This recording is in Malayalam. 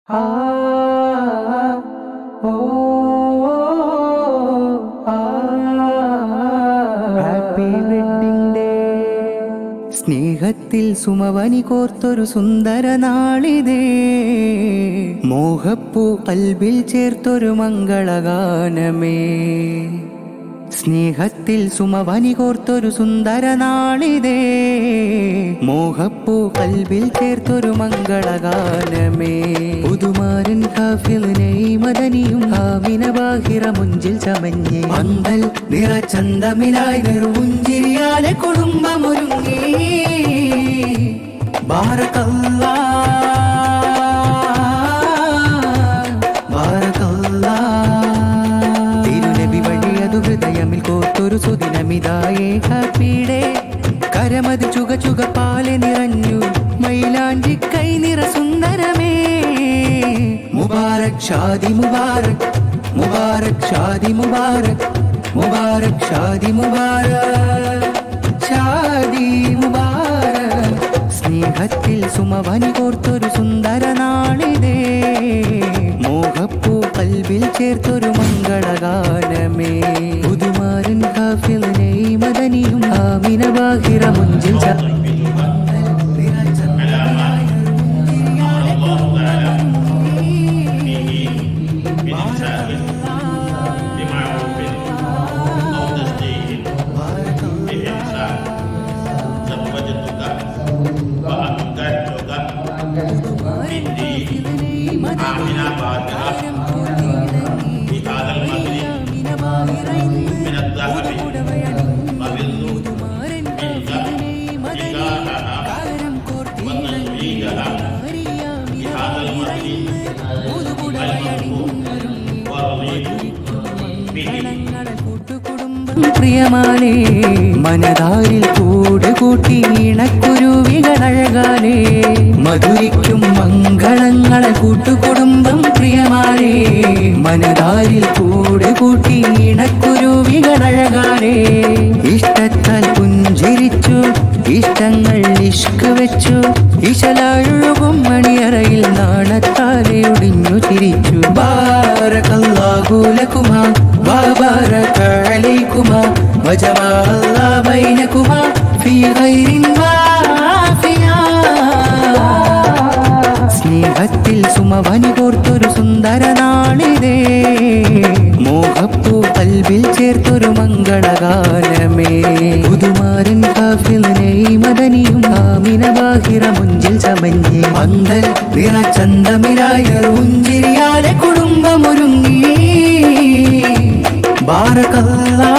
ആ ഓ ആ ഹാപ്പി വെഡിങ് ഡേ സ്നേഹത്തിൽ സുമവനി കോർത്തൊരു സുന്ദര നാളിതേ മോഹപ്പൂ കൽബിൽ ചേർത്തൊരു മംഗളഗാനമേ സ്നേഹത്തിൽ സുമവനി കോർത്തൊരു സുന്ദര നാളിതേ മോഹപ്പൂ കൽബിൽ ചേർത്തൊരു മംഗളഗാനമേ പുതുമാരൻ കാഫിലിനെ മദനിയും ആമിന ബാഹിറ മുഞ്ചിൽ ചമഞ്ഞ് പന്തൽ നിറച്ചന്തമിലായി നെറുപുഞ്ചിരിയാലെ കുടുംബമൊരുങ്ങി ബാരക്കല്ലാ ബാരക്കല്ലാ തിരുനബി വഴിയതു ഹൃദയമിൽ കോർത്തൊരു സുദിനമിതായേ ഹാപ്പിയുടെ കരമത് ചുക ചുക പാലെ നിറഞ്ഞു മൈലാഞ്ചി കൈ നിറ സുന്ദരമേ മുബാരക് ഷാദി മുബാരക് മുബാരക് ഷാദി മുബാരക് മുബാരക് ഷാദി മുബാരക് ഷാദി മുബാരക് സ്നേഹത്തിൽ സുമവനി കോർത്തൊരു സുന്ദര നാളിതേ മോഹപ്പൂ കൽവിൽ ചേർത്തൊരു മംഗളഗാനമേ പുതുമാരൻ കാഫിലിനെ മദനിയും ആമിന ബാഹിറ മുഞ്ചിൽ ച- بإنسان بمعروف أو تصديق بإحسان زوجتك وأنكحتك عندي آمنة باطلة بهذا المغرب من الذهب وبالنور منك نكاحها وتزويجها بهذا المغرب المرفوع ورضيت به പ്രിയമാനേ മനതാരിൽ കൂട് കൂട്ടി ഇണക്കുരുവികളഴകാനേ മധുരിക്കും മംഗളങ്ങളെ കൂട്ടുകുടുംബം പ്രിയമാനേ മനതാരിൽ കൂട് കൂട്ടി ഇണക്കുരുവികളഴകാനേ ഇഷ്ടത്താൽ പുഞ്ചിരിച്ചു ഇഷ്ടങ്ങൾ ഇഷ്ക് വെച്ചു ഇശലഴുകും മണിയറയിൽ നാണത്താലെ ഒടിഞ്ഞു ചിരിച്ചു ബാരകല്ലാഹുലകുമാ وبارك عليكما وجمع الله بينكما في خير وافيا സ്നേഹത്തിൽ സുമവനി കോർത്തൊരു സുന്ദര നാളിതേ മോഹപ്പൂ കൽവിൽ ചേർത്തൊരു മംഗളഗാനമേ പുതുമാരൻ കാഫിലിനെ മദനിയും ആമിന ബാഹിറ മുഞ്ചിൽ ചമഞ്ഞ് പന്തൽ നിറച്ചന്തമിരായ ഉഞ്ചിരിയാലെ കുടുംബമൊരുങ്ങി ബാരക്കല്ലാ